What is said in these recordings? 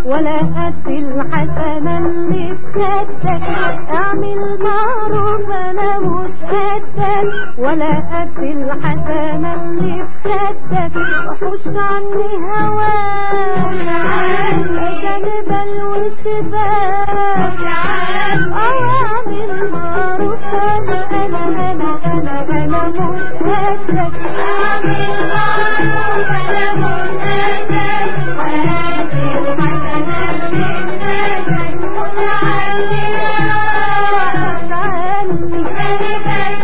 ولا قد الحسنة اللي بخدك اعمل معروف انا مش قدك ولا قد الحسنة اللي بخدك وحوش عني هواك جانبا وشباك اعمل معروف انا انا انا انا انا مش قدك اعمل معروف انا مش قدك ولا قد الحسنة اللي بخدك وحوش عني هواك عني جانبا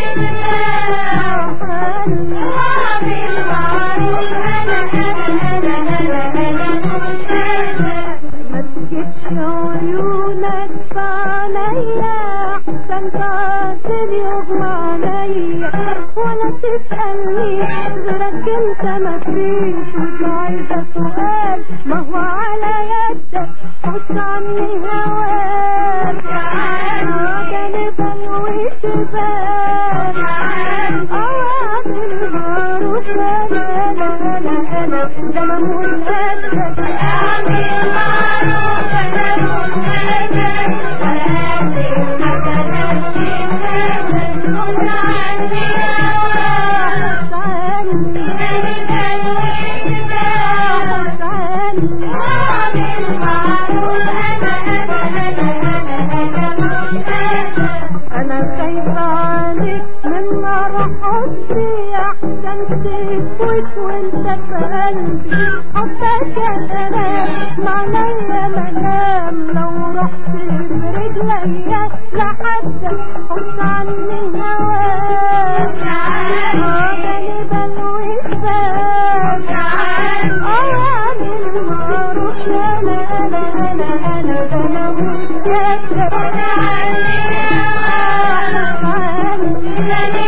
ما تجيبش عيونك في عليا احسن قاتل يغمى عليا ولا تسألني غيرك انت ما فيش مش عايزة سؤال ما هو على يدك خش عني هواك جانبا وشباك اعمل معروف انا انا انا انا ده انا مش قدك اعمل معروف انا مش قدك ولا قد الحسنات خش عني هواك عني خش عني اعمل معروف انا انا انا انا انا مش قدك انا خايفة عليك من نار حبي احسن تفوت وانت في قلبي حبك انا معنايا منام لو رحت برجليا لحدك خش عني هواك جانبا وشباك اعمل معروف انا انا انا انا انا مش قادرة عني